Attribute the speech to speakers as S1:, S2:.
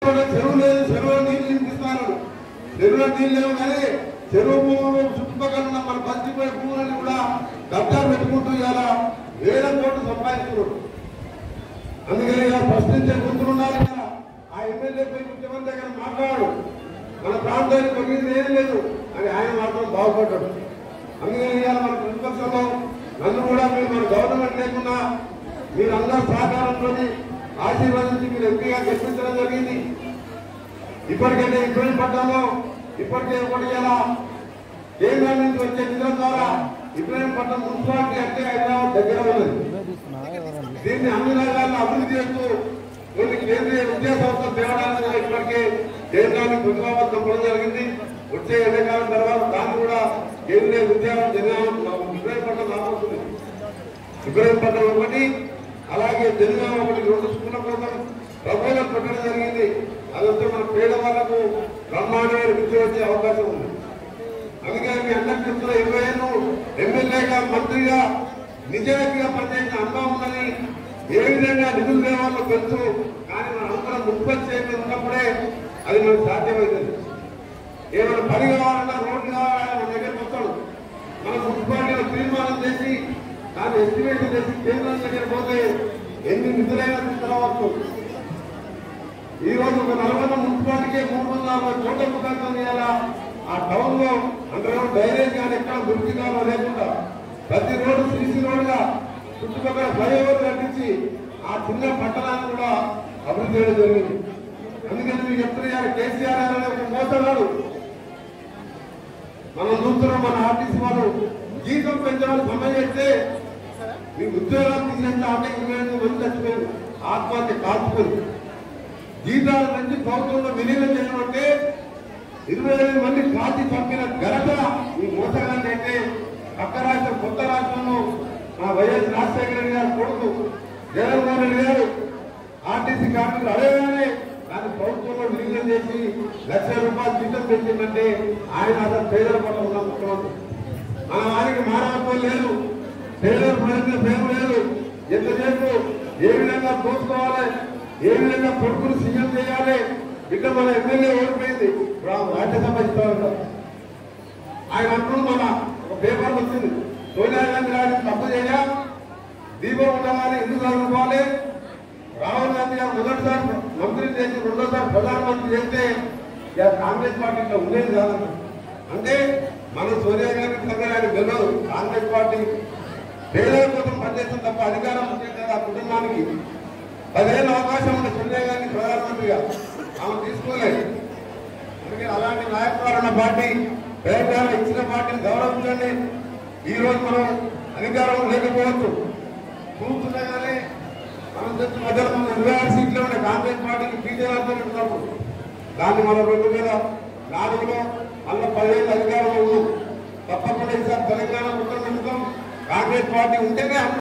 S1: చెరువు లేదు చెరువు నీళ్ళు నింపిస్తున్నారు చెరువులో నీళ్ళు లేవు కానీ చెరువు భూములు చుట్టుపక్కల ఉన్న మన బతికిపోయే భూములని కూడా కబ్జా పెట్టుకుంటూ ఇలా వేల కోట్లు సంపాదిస్తున్నారు అందుకని ఇలా ప్రశ్నించే గుర్తులు ఉండాలి కదా ఆ ఎమ్మెల్యే పోయి ముఖ్యమంత్రి దగ్గర మాట్లాడు మన ప్రాంతానికి కొద్దిగా ఏం లేదు అని ఆయన మాత్రం బాగుపడ్డాడు అందుకని ఇవాళ మన ప్రతిపక్షంలో నన్ను కూడా మీరు మన గవర్నమెంట్ లేకుండా మీరు అందరూ సహకారంతో ఆశీర్వదించి మీరు ఎంపీగా గెలిపించడం జరిగింది ఇప్పటికైతే ఇబ్బంది పడ్డాము ఇప్పటికే ఒకటి ఎలా కేంద్రం నుంచి వచ్చే నిధుల ద్వారా ఇబ్రాహీంపట్నం మున్సిపాలిటీ అంటే హైదరాబాద్ దగ్గర ఉన్నది దీన్ని అన్ని రంగాల్లో అభివృద్ధి చేస్తూ కొన్ని కేంద్రీయ విద్యా సంస్థలు తేవడానికి కూడా ఇప్పటికే కేంద్రానికి ప్రతిపాదన పంపడం జరిగింది వచ్చే ఎన్నికల తర్వాత దాన్ని కూడా కేంద్రీయ విద్యా ఇబ్రాహీంపట్నం రాబోతుంది ఇబ్రాహీంపట్నం ఒకటి అలాగే జనగామ ఒకటి రెండు స్కూళ్ళ కోసం ప్రపోజల్ పెట్టడం జరిగింది అదంతా మన పేదవాళ్లకు బ్రహ్మాండమైన విద్య వచ్చే అవకాశం ఉంది అందుకని మీ అందరి చెప్తున్న ఇరవై ఏళ్ళు ఎమ్మెల్యేగా మంత్రిగా నిజాయితీగా పనిచేసిన అనుభవం ఉందని ఏ విధంగా నిధులు దేవాలో తెలుసు కానీ మన అందరం ముప్పై చేయడం ఉన్నప్పుడే అది మనకు సాధ్యమవుతుంది ఏమైనా పని కావాలన్నా రోడ్డు కావాలన్నా మన దగ్గరకు వస్తాడు మన మున్సిపాలిటీలో తీర్మానం చేసి దాన్ని ఎస్టిమేషన్ చేసి కేంద్రం దగ్గర పోతే ఎన్ని నిధులైనా తీసుకురావచ్చు ఈ రోజు ఒక నల్గొండ మున్సిపాలిటీకే మూడు వందల యాభై కోట్ల రూపాయలతో చేయాలా ఆ టౌన్ లో అందులో డ్రైనేజ్ కానీ ఎక్కడ మురికి కాలం లేకుండా ప్రతి రోడ్డు సిసి రోడ్డుగా చుట్టుపక్కల ఫ్లైఓవర్ కట్టించి ఆ చిన్న పట్టణాన్ని కూడా అభివృద్ధి చేయడం జరిగింది అందుకని మీకు చెప్తున్నారు కేసీఆర్ అనే ఒక మోసగాడు మనం చూస్తున్నాం మన ఆర్టీసీ వాళ్ళు జీతం పెంచాలని సమ్మె చేస్తే మీ ఉద్యోగాలు తీసేస్తే ఆర్థిక ఇరవై ఎనిమిది మంది చచ్చిపోయింది ఆత్మహత్య కాల్చుకుంది జీతాల నుంచి ప్రభుత్వంలో విలీనం చేయమంటే ఇరవై ఐదు మంది పార్టీ పంపిన ఘనత ఈ మోసగాన్ని అయితే పక్క రాష్ట్రం కొత్త రాష్ట్రంలో మా వైఎస్ రాజశేఖర రెడ్డి గారు కొడుకు జగన్మోహన్ రెడ్డి గారు ఆర్టీసీ కార్మికులు అడగగానే దాన్ని ప్రభుత్వంలో విలీనం చేసి లక్ష రూపాయలు జీతం పెంచిందంటే ఆయన అసలు పేదల పట్ల ఉన్న ముఖ్యమంత్రి మన వారికి మానవత్వం లేదు పేదల ప్రజల ప్రేమ లేదు ఎంతసేపు ఏ విధంగా దోచుకోవాలి ఏ విధంగా కొడుకును సీఎం చేయాలి బిడ్డ మన ఎమ్మెల్యే ఓడిపోయింది ఇప్పుడు ఆ రాజ్యసభ ఇస్తా ఉంటారు ఆయన అంటూ మన ఒక పేపర్ వచ్చింది సోనియా గాంధీ గారిని తప్పు చేయ దీపం ఉండాలని ఎందుకు చదువుకోవాలి రాహుల్ గాంధీ గారు మొదటిసారి మంత్రి చేసి రెండోసారి ప్రధానమంత్రి చేస్తే ఇక కాంగ్రెస్ పార్టీ ఇట్లా ఉండేది కాదన్న అంటే మన సోనియా గాంధీ సంగతి ఆయన గెలవదు కాంగ్రెస్ పార్టీ పేదల కోసం పనిచేస్తుంది తప్ప అధికారం ఉంటుంది ఆ కుటుంబానికి పదేళ్ళ అవకాశం ఉంది సోనియా గాంధీ ప్రధానమంత్రిగా ఆమె తీసుకోలేదు అందుకే అలాంటి నాయకులు ఉన్న పార్టీ తెలంగాణ ఇచ్చిన పార్టీని గౌరవించండి ఈ రోజు మనం అధికారం లేకపోవచ్చు చూస్తున్నా కానీ మనం తెచ్చిన మధ్యలో మన ఇరవై ఆరు సీట్లు ఉండే కాంగ్రెస్ పార్టీకి బీజేపీ ఉన్నప్పుడు దాన్ని మనం రెండు వేల నాలుగులో మళ్ళీ పదిహేను అధికారంలో ఉన్నాం తప్పకుండా ఈసారి తెలంగాణ ముఖ్యమంత్రి కాంగ్రెస్ పార్టీ ఉంటేనే